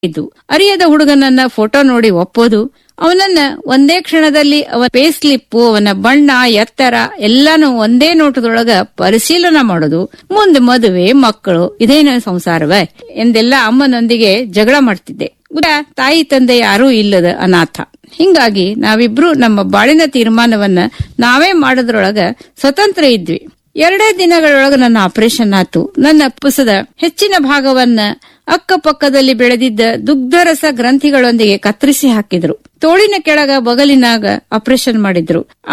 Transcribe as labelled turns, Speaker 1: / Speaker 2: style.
Speaker 1: ಇದ್ದು ಅರಿಯದ ಹುಡುಗನನ್ನ ಫೋಟೋ ನೋಡಿ ಒಪ್ಪೋದು ಅವನನ್ನ ಒಂದೇ ಕ್ಷಣದಲ್ಲಿ ಅವನ ಪೇ ಸ್ಲಿಪ್ ಅವನ ಬಣ್ಣ ಎತ್ತರ ಎಲ್ಲಾನು ಒಂದೇ ನೋಟದೊಳಗ ಪರಿಶೀಲನೆ ಮಾಡೋದು ಮುಂದೆ ಮದುವೆ ಮಕ್ಕಳು ಇದೇನ ಸಂಸಾರವೇ ಎಂದೆಲ್ಲ ಅಮ್ಮನೊಂದಿಗೆ ಜಗಳ ಮಾಡ್ತಿದ್ದೆ ಗುಡ ತಾಯಿ ತಂದೆ ಯಾರೂ ಇಲ್ಲದ ಅನಾಥ ಹಿಂಗಾಗಿ ನಾವಿಬ್ರು ನಮ್ಮ ಬಾಳಿನ ತೀರ್ಮಾನವನ್ನ ನಾವೇ ಮಾಡೋದ್ರೊಳಗ ಸ್ವತಂತ್ರ ಇದ್ವಿ ಎರಡೇ ದಿನಗಳೊಳಗ ನನ್ನ ಆಪರೇಷನ್ ಆತು ನನ್ನ ಪುಸದ ಹೆಚ್ಚಿನ ಭಾಗವನ್ನ ಅಕ್ಕಪಕ್ಕದಲ್ಲಿ ಬೆಳೆದಿದ್ದ ದುಗ್ಧರಸ ಗ್ರಂಥಿಗಳೊಂದಿಗೆ ಕತ್ತರಿಸಿ ಹಾಕಿದ್ರು ತೋಳಿನ ಕೆಳಗ ಬಗಲಿನಾಗ ಆಪರೇಷನ್ ಮಾಡಿದ್ರು